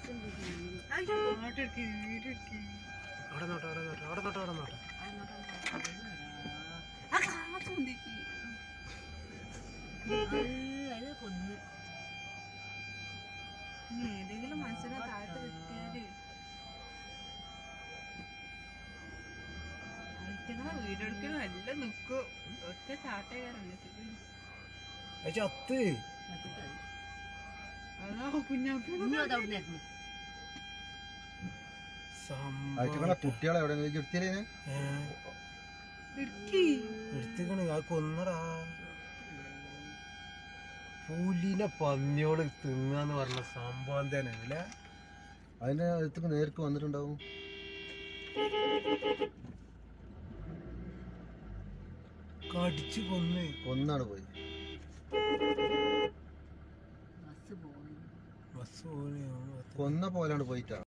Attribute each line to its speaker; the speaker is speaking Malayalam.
Speaker 1: അവിടെ നോട്ടെ അവിടെ നോട്ടെ അവിടെ നോട്ടെ അവിടെ നോട്ടെ
Speaker 2: കൊന്ന്
Speaker 3: ഏതെങ്കിലും മനുഷ്യനെ താഴത്ത് കിട്ടിയാല് ഐറ്റങ്ങളെ വീടെടുക്കലും എല്ലാം നിക്കും ഒറ്റ ചാട്ടേ കയറി
Speaker 1: അത് ചത്ത്
Speaker 3: അതാ കുഞ്ഞാപ്പി
Speaker 2: കുഞ്ഞോട് അവിടെ നിന്ന്
Speaker 4: ആയിട്ടുള്ള കുട്ടികളെ എവിടെയെങ്കിലും എടുത്തില്ലേ
Speaker 3: ഇടുക്കി
Speaker 1: എടുത്തിക്കണ് ആ കൊന്നടാ പുലിനെ പന്നിയോട് തിന്നാന്ന് പറഞ്ഞ സംഭവം തന്നെ അല്ലേ
Speaker 4: അതിന്റെ അടുത്തേക്ക് നേർക്ക് വന്നിട്ടുണ്ടാവും
Speaker 1: കടിച്ചു കൊന്ന്
Speaker 4: ഒന്നാണ് പോയി
Speaker 2: ബസ് പോകുന്നു
Speaker 1: ബസ് പോണേ
Speaker 4: കൊന്ന പോലാണ് പോയിട്ടാ